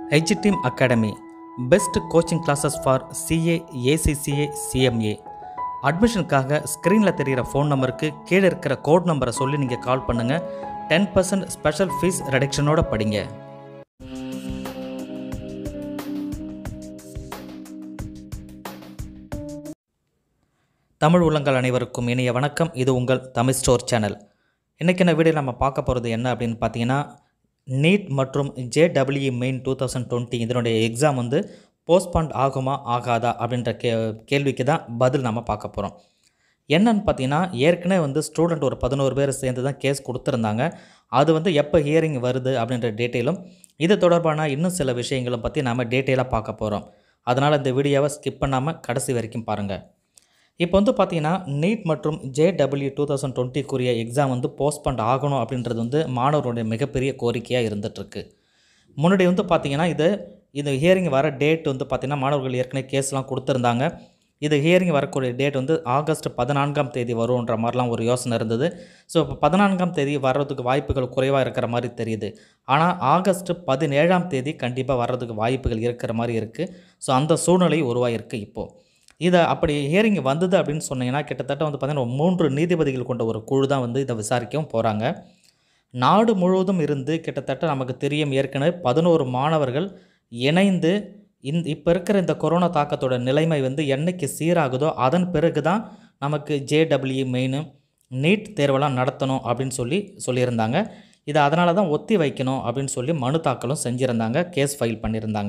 edge Team Academy best coaching classes for CA ACCA CMA அட்மிஷனுக்காக ஸ்க்ரீனில் தெரிகிற phone நம்பருக்கு கீழே இருக்கிற கோட் நம்பரை சொல்லி நீங்கள் கால் பண்ணுங்கள் டென் பர்சன்ட் ஸ்பெஷல் ஃபீஸ் ரெடக்ஷனோட படிங்க தமிழ் உள்ளங்கள் அனைவருக்கும் இனிய வணக்கம் இது உங்கள் தமிழ் ஸ்டோர் சேனல் இன்றைக்கி இந்த வீடியோ நம்ம பார்க்க போகிறது என்ன அப்படின்னு பார்த்தீங்கன்னா நீட் மற்றும் JW main two thousand twenty இதனுடைய எக்ஸாம் வந்து போஸ்ட்பாண்ட் ஆகுமா ஆகாதா அப்படின்ற கே கேள்விக்கு தான் பதில் நம்ம பார்க்க போகிறோம் என்னன்னு பார்த்தீங்கன்னா ஏற்கனவே வந்து ஸ்டூடெண்ட் ஒரு பதினோரு பேர் சேர்ந்து தான் கேஸ் கொடுத்துருந்தாங்க அது வந்து எப்போ ஹியரிங் வருது அப்படின்ற டீட்டெயிலும் இது தொடர்பான இன்னும் சில விஷயங்களும் பற்றி நாம் டீட்டெயிலாக பார்க்க போகிறோம் அதனால் இந்த வீடியோவை ஸ்கிப் பண்ணாமல் கடைசி வரைக்கும் பாருங்கள் இப்போ வந்து பார்த்தீங்கன்னா நீட் மற்றும் ஜேடபிள்யூ டூ தௌசண்ட் டுவெண்ட்டிக்குரிய எக்ஸாம் வந்து போஸ்ட்பண்ட் ஆகணும் அப்படின்றது வந்து மாணவர்களுடைய மிகப்பெரிய கோரிக்கையாக இருந்துகிட்ருக்கு முன்னாடி வந்து பார்த்தீங்கன்னா இது இது ஹியரிங் வர டேட் வந்து பார்த்திங்கன்னா மாணவர்கள் ஏற்கனவே கேஸ்லாம் கொடுத்துருந்தாங்க இது ஹியரிங் வரக்கூடிய டேட் வந்து ஆகஸ்ட் பதினான்காம் தேதி வரும்ன்ற மாதிரிலாம் ஒரு யோசனை இருந்தது ஸோ இப்போ பதினான்காம் தேதி வர்றதுக்கு வாய்ப்புகள் குறைவாக இருக்கிற மாதிரி தெரியுது ஆனால் ஆகஸ்ட் பதினேழாம் தேதி கண்டிப்பாக வர்றதுக்கு வாய்ப்புகள் இருக்கிற மாதிரி இருக்குது ஸோ அந்த சூழ்நிலை உருவாகிருக்கு இப்போது இதை அப்படி ஹியரிங் வந்தது அப்படின்னு சொன்னீங்கன்னா கிட்டத்தட்ட வந்து பார்த்திங்கன்னா மூன்று நீதிபதிகள் கொண்ட ஒரு குழு தான் வந்து இதை விசாரிக்கவும் போகிறாங்க நாடு முழுவதும் இருந்து கிட்டத்தட்ட நமக்கு தெரியும் ஏற்கனவே பதினோரு மாணவர்கள் இணைந்து இந்த இப்போ இருக்கிற இந்த கொரோனா தாக்கத்தோட நிலைமை வந்து என்னைக்கு சீராகுதோ அதன் பிறகு தான் நமக்கு ஜேடபிள்யூ மெயின் நீட் தேர்வெல்லாம் நடத்தணும் அப்படின்னு சொல்லி சொல்லியிருந்தாங்க இதை அதனால தான் ஒத்தி வைக்கணும் அப்படின்னு சொல்லி மனு தாக்கலும் செஞ்சுருந்தாங்க கேஸ் ஃபைல் பண்ணியிருந்தாங்க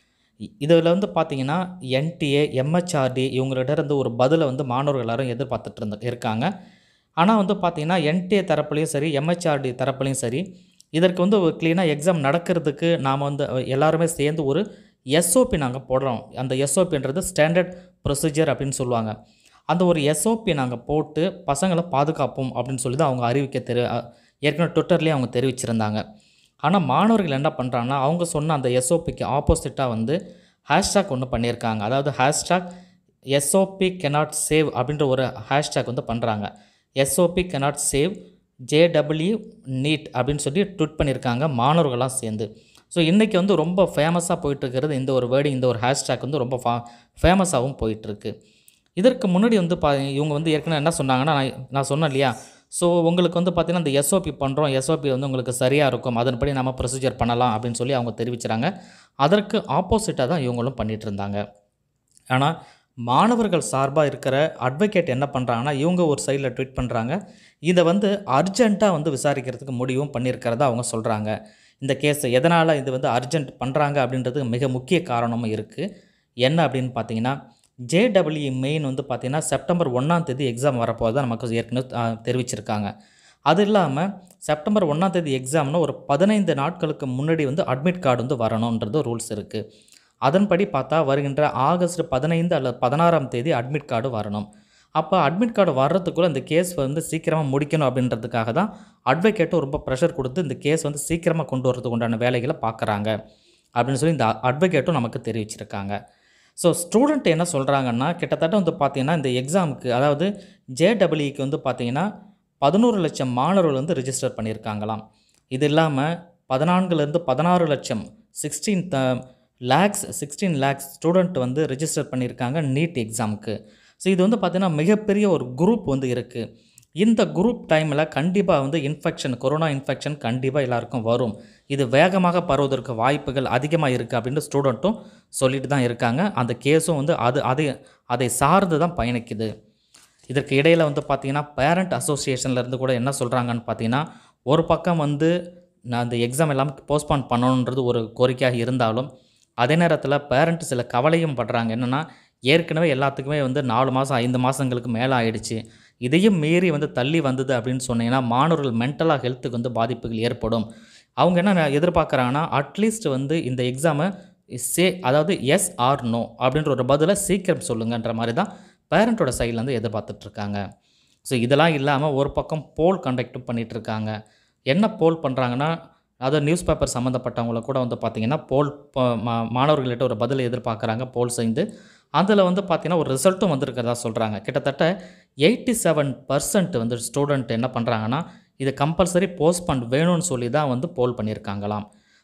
இதில் வந்து பார்த்தீங்கன்னா என்டிஏ எம்ஹெச்ஆர்டி இவங்கள்ட்ட இருந்து ஒரு பதிலை வந்து மாணவர்கள் எல்லாரும் எதிர்பார்த்துட்டு இருந்த இருக்காங்க ஆனால் வந்து பார்த்தீங்கன்னா என்டிஏ தரப்புலையும் சரி எம்ஹெச்ஆர்டி தரப்புலையும் சரி இதற்கு வந்து ஒரு க்ளீனாக எக்ஸாம் நடக்கிறதுக்கு நாம் வந்து எல்லாருமே சேர்ந்து ஒரு எஸ்ஓபி நாங்கள் போடுறோம் அந்த எஸ்ஓபின்றது ஸ்டாண்டர்ட் ப்ரொசீஜர் அப்படின்னு சொல்லுவாங்க அந்த ஒரு எஸ்ஓபி நாங்கள் போட்டு பசங்களை பாதுகாப்போம் அப்படின்னு சொல்லி தான் அவங்க அறிவிக்க தெரி ஏற்கனவே ட்விட்டர்லேயே அவங்க தெரிவிச்சிருந்தாங்க ஆனால் மாணவர்கள் என்ன பண்ணுறாங்கன்னா அவங்க சொன்ன அந்த எஸ்ஓபிக்கு ஆப்போசிட்டாக வந்து ஹேஷ்டாக் ஒன்று பண்ணியிருக்காங்க அதாவது ஹேஷ்டாக் எஸ்ஓபி கெனாட் சேவ் அப்படின்ற ஒரு ஹேஷ்டாக் வந்து பண்ணுறாங்க SOP cannot save JW NEET அப்படின்னு சொல்லி ட்விட் பண்ணியிருக்காங்க மாணவர்களாக சேர்ந்து ஸோ இன்றைக்கி வந்து ரொம்ப ஃபேமஸாக போயிட்டுருக்கிறது இந்த ஒரு வேர்டு இந்த ஒரு ஹேஷ்டாக் வந்து ரொம்ப ஃபா ஃபேமஸாகவும் போயிட்டுருக்கு இதற்கு முன்னாடி வந்து பா இவங்க வந்து ஏற்கனவே என்ன சொன்னாங்கன்னா நான் நான் சொன்னேன் இல்லையா ஸோ உங்களுக்கு வந்து பார்த்திங்கன்னா இந்த எஸ்ஓபி பண்ணுறோம் எஸ்ஓபி வந்து உங்களுக்கு சரியாக இருக்கும் அதன்படி நம்ம ப்ரொசீஜர் பண்ணலாம் அப்படின்னு சொல்லி அவங்க தெரிவிக்கிறாங்க அதற்கு ஆப்போசிட்டாக தான் இவங்களும் பண்ணிகிட்டு இருந்தாங்க ஆனால் மாணவர்கள் சார்பாக இருக்கிற அட்வொகேட் என்ன பண்ணுறாங்கன்னா இவங்க ஒரு சைடில் ட்வீட் பண்ணுறாங்க இதை வந்து அர்ஜெண்ட்டாக வந்து விசாரிக்கிறதுக்கு முடிவும் பண்ணியிருக்கிறதா அவங்க சொல்கிறாங்க இந்த கேஸை எதனால் இது வந்து அர்ஜென்ட் பண்ணுறாங்க அப்படின்றதுக்கு மிக முக்கிய காரணமும் இருக்குது என்ன அப்படின்னு பார்த்தீங்கன்னா ஜேடபிள்யூ மெயின் வந்து பார்த்திங்கன்னா செப்டம்பர் ஒன்றாம் தேதி எக்ஸாம் வரப்போது தான் நமக்கு ஏற்கனவே தெரிவிச்சிருக்காங்க அது இல்லாமல் செப்டம்பர் ஒன்றாம் தேதி எக்ஸாம்னு ஒரு பதினைந்து நாட்களுக்கு முன்னாடி வந்து அட்மிட் கார்டு வந்து வரணுன்றது ரூல்ஸ் இருக்குது அதன்படி பார்த்தா வருகின்ற ஆகஸ்ட் பதினைந்து அல்லது பதினாறாம் தேதி அட்மிட் கார்டு வரணும் அப்போ அட்மிட் கார்டு வர்றதுக்குள்ளே இந்த கேஸ் வந்து சீக்கிரமாக முடிக்கணும் அப்படின்றதுக்காக தான் அட்வொகேட்டும் ரொம்ப ப்ரெஷர் கொடுத்து இந்த கேஸ் வந்து சீக்கிரமாக கொண்டு வரதுக்கு உண்டான வேலைகளை பார்க்குறாங்க அப்படின்னு சொல்லி இந்த அட்வொகேட்டும் நமக்கு தெரிவிச்சிருக்காங்க ஸோ ஸ்டூடெண்ட் என்ன சொல்கிறாங்கன்னா கிட்டத்தட்ட வந்து பார்த்திங்கன்னா இந்த எக்ஸாமுக்கு அதாவது ஜேடபிள்யூக்கு வந்து பார்த்திங்கன்னா பதினோரு லட்சம் மாணவர்கள் வந்து ரிஜிஸ்டர் பண்ணியிருக்காங்களாம் இது இல்லாமல் பதினான்குலேருந்து பதினாறு லட்சம் sixteen the lakhs sixteen lakhs student வந்து ரிஜிஸ்டர் பண்ணியிருக்காங்க நீட் எக்ஸாமுக்கு ஸோ இது வந்து பார்த்திங்கன்னா மிகப்பெரிய ஒரு குரூப் வந்து இருக்குது இந்த குரூப் டைமில் கண்டிப்பாக வந்து இன்ஃபெக்ஷன் கொரோனா இன்ஃபெக்ஷன் கண்டிப்பாக எல்லாருக்கும் வரும் இது வேகமாக பரவுவதற்கு வாய்ப்புகள் அதிகமாக இருக்குது அப்படின்னு ஸ்டூடெண்ட்டும் சொல்லிட்டு தான் இருக்காங்க அந்த கேஸும் வந்து அது அதை அதை சார்ந்து தான் பயணிக்குது இதற்கு இடையில் வந்து பார்த்திங்கன்னா பேரண்ட் அசோசியேஷன்லேருந்து கூட என்ன சொல்கிறாங்கன்னு பார்த்தீங்கன்னா ஒரு பக்கம் வந்து நான் அந்த எக்ஸாம் எல்லாம் போஸ்ட்பான் பண்ணணுன்றது ஒரு கோரிக்கையாக இருந்தாலும் அதே நேரத்தில் பேரண்ட் சில கவலையும் படுறாங்க என்னென்னா ஏற்கனவே எல்லாத்துக்குமே வந்து நாலு மாதம் ஐந்து மாதங்களுக்கு மேலே ஆயிடுச்சு இதையும் மீறி வந்து தள்ளி வந்தது அப்படின்னு சொன்னீங்கன்னா மாணவர்கள் மென்டலாக ஹெல்த்துக்கு வந்து பாதிப்புகள் ஏற்படும் அவங்க என்ன எதிர்பார்க்குறாங்கன்னா அட்லீஸ்ட் வந்து இந்த எக்ஸாமை சே அதாவது எஸ் ஆர் நோ அப்படின்ற ஒரு பதிலை சீக்கிரம் சொல்லுங்கன்ற மாதிரி தான் பேரண்ட்டோட சைட்லேருந்து எதிர்பார்த்துட்ருக்காங்க ஸோ இதெல்லாம் இல்லாமல் ஒரு பக்கம் போல் கண்டக்டும் பண்ணிகிட்ருக்காங்க என்ன போல் பண்ணுறாங்கன்னா அதாவது நியூஸ் பேப்பர் சம்மந்தப்பட்டவங்கள கூட வந்து பார்த்திங்கன்னா போல் மாணவர்கள்கிட்ட ஒரு பதிலை எதிர்பார்க்குறாங்க போல் செய்து அதில் வந்து பார்த்திங்கன்னா ஒரு ரிசல்ட்டும் வந்திருக்கிறதா சொல்கிறாங்க கிட்டத்தட்ட எயிட்டி செவன் பர்சன்ட் வந்து ஸ்டூடெண்ட் என்ன பண்ணுறாங்கன்னா இது கம்பல்சரி போஸ்ட்பண்ட் வேணும்னு சொல்லி தான் வந்து போல் பண்ணியிருக்காங்களாம்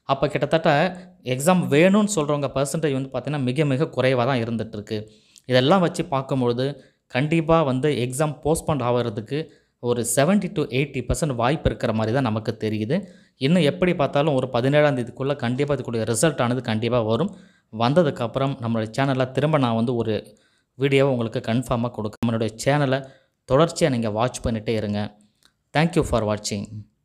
அப்போ கிட்டத்தட்ட எக்ஸாம் வேணும்னு சொல்கிறவங்க பர்சன்டேஜ் வந்து பார்த்திங்கன்னா மிக மிக குறைவாக தான் இருந்துகிட்ருக்கு இதெல்லாம் வச்சு பார்க்கும்பொழுது கண்டிப்பாக வந்து எக்ஸாம் போஸ்ட்போன் ஆகிறதுக்கு ஒரு 70 டு எயிட்டி பர்சன்ட் வாய்ப்பு இருக்கிற மாதிரி தான் நமக்கு தெரியுது இன்னும் எப்படி பார்த்தாலும் ஒரு பதினேழாம் தேதிக்குள்ளே கண்டிப்பாக இதுக்குடைய ரிசல்ட் ஆனது கண்டிப்பாக வரும் வந்ததுக்கப்புறம் நம்மளுடைய சேனலில் திரும்ப நான் வந்து ஒரு வீடியோவை உங்களுக்கு கன்ஃபார்மாக கொடுக்க நம்மளுடைய சேனலை தொடர்ச்சியாக நீங்கள் வாட்ச் பண்ணிகிட்டே இருங்க தேங்க்யூ ஃபார் வாட்சிங்